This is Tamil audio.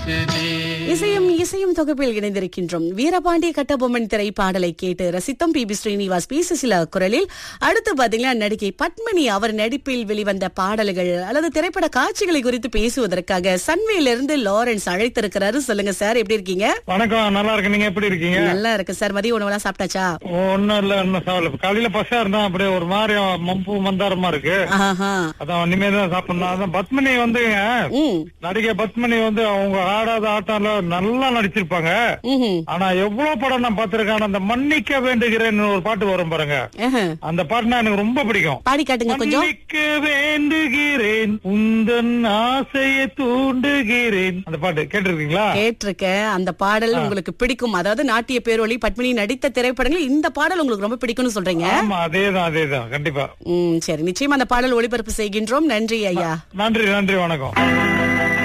இசையும் இசையும் தொகுப்பில் இணைந்திருக்கின்றோம் வீரபாண்டிய கட்டபொம்மன் திரை பாடலை கேட்டு ரசித்தோம் P B Srinivas P Susheela குரலில் அடுத்து பாத்தீங்கன்னா நடிகை பத்மினி அவர் நடிப்பில் வெளிவந்த பாடல்கள் அல்லது திரைப்பட காட்சிகளை குறித்து பேசுவதற்காக சன்வேல இருந்து லாரன்ஸ் அழைத்திருக்கிறாரு சொல்லுங்க சார் எப்படி இருக்கீங்க வணக்கம் நல்லா இருக்கு நீங்க எப்படி இருக்கீங்க நல்லா இருக்கு சார் மதிய உணவெல்லாம் சாப்பிட்டாச்சா ஒண்ணும் இல்ல இன்னும் சாப்பிடல காலையில பசா இருந்தா அப்படியே ஒரு மாதிரி மம்பு மந்தாரமா இருக்கு ஆஹா அதான் இனிமே தான் சாப்பிடணும் அதான் பத்மினி வந்து ம் நடிகை பத்மினி வந்து அவங்க ஆடாத ஆட்டால நல்லா நடிச்சிருப்பாங்க ம்ஹும். ஆனா எவ்வளவு படம் நான் பார்த்திருக்கேன் அந்த மன்னிக்க வேண்டுகிறேன் ஒரு பாட்டு வரும் பாருங்க ஆஹா. அந்த பாட்டுனா எனக்கு ரொம்ப பிடிக்கும் பாடி காட்டுங்க கொஞ்சம் மன்னிக்க வேண்டுகிறேன் உந்தன் ஆசையை தூண்டுகிறேன் அந்த பாட்டு கேட்டிருக்கீங்களா கேட்டிருக்கேன் அந்த பாடல் உங்களுக்கு பிடிக்கும் அதாவது நாட்டிய பேரொளி பத்மினி நடித்த திரைப்படங்கள் இந்த பாடல் உங்களுக்கு ரொம்ப பிடிக்கும்னு சொல்றீங்க ஆமா அதேதான் அதேதான் கண்டிப்பா ம் சரி நிச்சயமா அந்த பாடல் ஒளிபரப்பு செய்கின்றோம் நன்றி ஐயா நன்றி நன்றி வணக்கம்